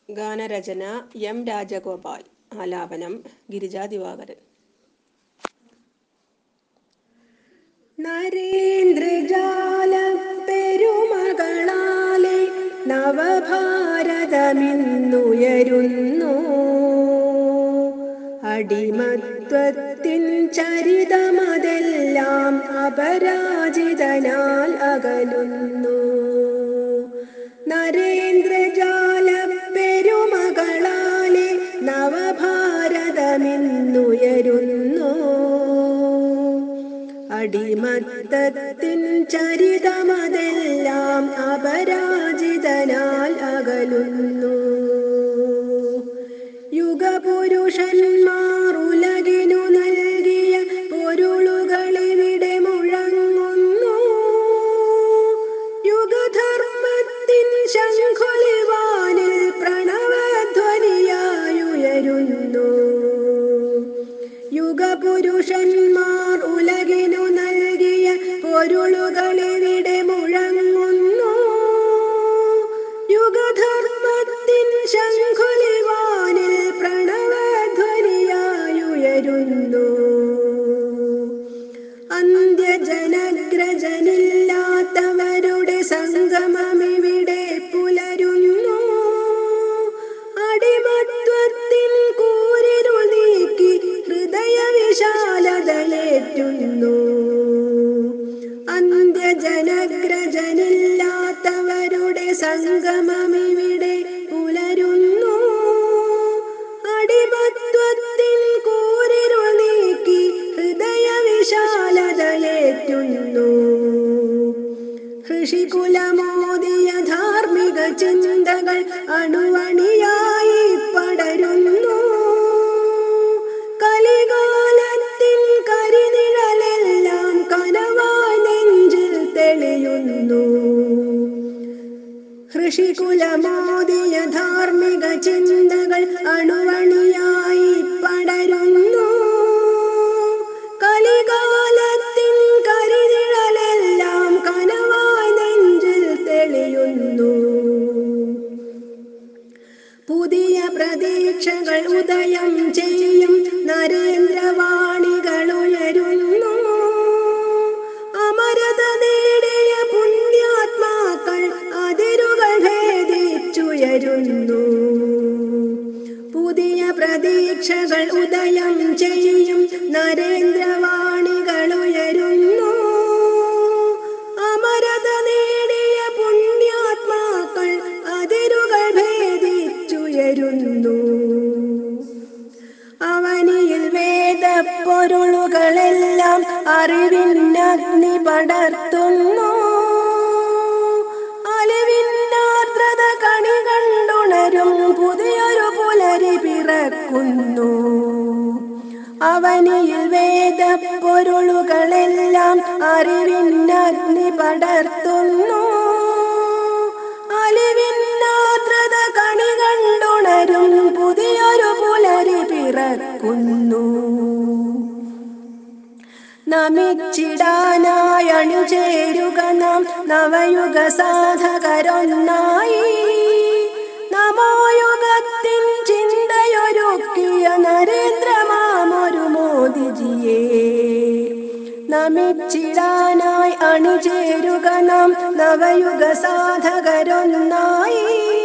ഗാനരചന എം രാജഗോപാൽ ആലാപനം ഗിരിജാ ദിവാകരൻ നരേന്ദ്രജാല പെരുമകളാലെ നവഭാരതമിന്നുയരുന്നു അടിമത്വത്തിൻ ചരിതമതെല്ലാം അപരാജിതനാൽ അകലുന്നു നരേന്ദ്രജാല പെരുമകളാലെ നവഭാരതമിന്നുയരുന്നു അടിമത്തത്തിൻ ചരിതമതെല്ലാം അപരാജിതനാൽ അകലുന്നു യുഗപുരുഷന്മാർ ഉലകിനു നൽകിയ പൊരുളുകളിവിടെ മുഴങ്ങുന്നു യുഗധർമ്മത്തിൻ ശംഖുലിവാനിൽ പ്രണവധ്വനിയായുയരുന്നു യുഗപുരുഷന്മാർ ഉലകിനു നൽകിയ പൊരുളുകളിവിടെ മുഴങ്ങുന്നു യുഗധർമ്മത്തിൻ ശംഖുലിവാനിൽ പ്രണവധ്വനിയായുയരുന്നു അന്ത്യജനഗ്രജനില്ലാത്തവരുടെ സംഗമമിവിടെ പുലരുന്നു അടിമത്വത്തിൻ കൂരിരുൾ നീക്കി ഹൃദയ വിശാലതയേറ്റുന്നു അന്ത്യജനഗ്രജനില്ലാത്തവരുടെ സംഗമമിവിടെ പുലരുന്നു അടിമത്വത്തിൻ കൂരിരുൾ നീക്കി ഹൃദയ വിശാലതയേറ്റുന്നു ഋഷികുലമോദിയ ധാർമ്മിക ചിന്തകൾ അണുവണിയായി പടരുന്നു കലികാലത്തിൻ കരിനിഴലെല്ലാം കനവായി നെഞ്ചിൽ തെളിയുന്നു ഋഷികുലമോദിയ ധാർമ്മിക ചിന്തകൾ അണുവണിയായി പടരുന്നു കലികാലത്തിൻ കരിനിഴലെല്ലാം കനവായി നെഞ്ചിൽ തെളിയുന്നു പുതിയ പ്രതീക്ഷകൾ ഉദയം ചെയ്യും നരേന്ദ്രവാണികൾ ഉയരുന്നു അമരത നേടിയ പുണ്യാത്മാക്കൾ അതിരുകൾ ഭേദിച്ചുയരുന്നു പുതിയ പ്രതീക്ഷകൾ ഉദയം ചെയ്യും നരേന്ദ്രവാണികൾ ഉയരുന്നു അമരത നേടിയ പുണ്യാത്മാക്കൾ അതിരുകൾ ഭേദിച്ചുയരുന്നു അവനിയിൽ വേദപ്പൊരുളുകളെല്ലാം അറിവിനഗ്നി പടർത്തുന്നു അലിവിന്നാർദ്രത കണി കണ്ടുണരും പുതിയൊരു പുലരി പിറക്കുന്നു അവനിയിൽ വേദപ്പൊരുളുകളെല്ലാം അറിവിനഗ്നി പടർത്തുന്നു അലിവിന്നാർദ്രത കണി കണ്ടുണരും പുതിയൊരു പുലരി പിറക്കുന്നു നമിച്ചിടാനായി അണിചേരുക നാം നവയുഗ സാധകരൊന്നായി നമോയുഗത്തിൻ ചിന്തയൊരുക്കിയ നരേന്ദ്രമാമൊരു മോദിജിയെ നമിച്ചിടാനായി അണിചേരുക നാം നവയുഗ സാധകരൊന്നായി